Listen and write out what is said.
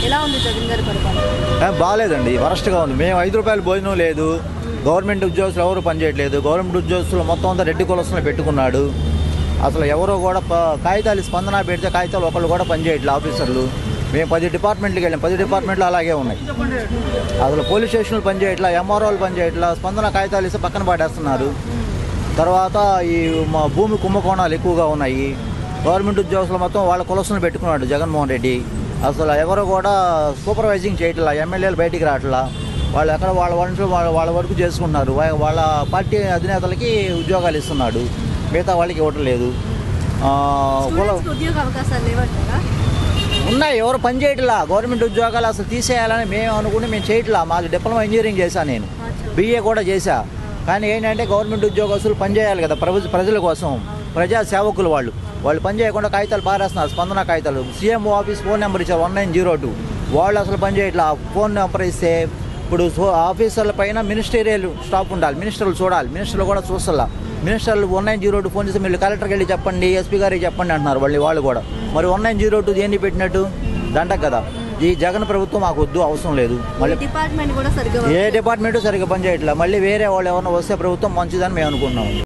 ఎలా ఉంది జగన్ గారి పరిపాలన ఏం బాగాలేదండి వరస్ట్గా ఉంది మేము ఐదు రూపాయలు భోజనం లేదు గవర్నమెంట్ ఉద్యోగస్తులు ఎవరు పనిచేయట్లేదు గవర్నమెంట్ ఉద్యోగస్తులు మొత్తం అంతా రెడ్డి కులస్తులు పెట్టుకున్నాడు అసలు ఎవరో కూడా ప- కాగితాలు స్పందన పెడితే కాగితాలు ఒకళ్ళు కూడా పనిచేయట్లేదు ఆఫీసర్లు మేము పది డిపార్ట్మెంట్కి వెళ్ళాం పది డిపార్ట్మెంట్లు అలాగే ఉన్నాయి అసలు పోలీస్ స్టేషన్లు పనిచేయట్లా ఎంఆర్ఓలు పనిచేయట్లా స్పందన కాగితాలు ఇస్తే పక్కన పడేస్తున్నారు తర్వాత ఈ మా భూమి కుంభకోణాలు ఎక్కువగా ఉన్నాయి గవర్నమెంట్ ఉద్యోగస్తులు మొత్తం వాళ్ళ కులసులను పెట్టుకున్నాడు జగన్మోహన్ రెడ్డి అసలు ఎవరు కూడా సూపర్వైజింగ్ చేయట్లా ఎమ్మెల్యేలు బయటికి రావట్లా వాళ్ళు ఎక్కడ వాళ్ళ వంటలు వాళ్ళ వాళ్ళ వరకు చేసుకుంటున్నారు వా- వాళ్ళ పార్టీ అధినేతలకి ఉద్యోగాలు ఇస్తున్నాడు మిగతా వాళ్ళకి ఇవ్వటం లేదు ఆ, కుల స్టూడెంట్స్కి ఉద్యోగ అవకాశాలు లేవంటారా ఉన్నాయి ఎవరు పని చేయట్లా గవర్నమెంట్ ఉద్యోగాలు అసలు తీసేయాలని మేము అనుకుని మేము చేయట్లా మాది డిప్లొమా ఇంజనీరింగ్ చేశా నేను బీఏ కూడా చేశా కానీ ఏంటంటే గవర్నమెంట్ ఉద్యోగస్తులు పని చేయాలి కదా ప్రభు ప్రజల కోసం ప్రజా సేవకులు వాళ్ళు వాళ్ళు పని చేయకుండా కాగితాలు పారేస్తున్నారు స్పందన కాగితాలు సీఎం ఆఫీస్ ఫోన్ నెంబర్ ఇచ్చారు వన్ నైన్ జీరో టూ వాళ్ళు అసలు పని చేయట్లా ఆ ఫోన్ నెంబర్ ఇస్తే ఇప్పుడు సో- ఆఫీసర్ల పైన మినిస్టీరియల్ స్టాఫ్ ఉండాలి మినిస్టర్లు చూడాలి మినిస్టర్లు కూడా చూస్తలా మినిస్టర్లు one nine zero two phone చేస్తే మీరు కలెక్టర్కి వెళ్ళి చెప్పండి ఎస్పీ గారికి చెప్పండి అంటున్నారు వాళ్ళు వాళ్ళు కూడా మరి వన్ నైన్ జీరో టూ దేన్ని పెట్టినట్టు దండక కదా ఈ జగన్ ప్రభుత్వం మాకు వద్దు అవసరం లేదు మళ్ళీ డిపార్ట్మెంట్ కూడా సరిగ్గా ఏ డిపార్ట్మెంట్ సరిగ్గా పనిచేయట్లేదు మళ్ళీ వేరే వాళ్ళు ఎవరైనా వస్తే ప్రభుత్వం మంచిదని మేము అనుకున్నాం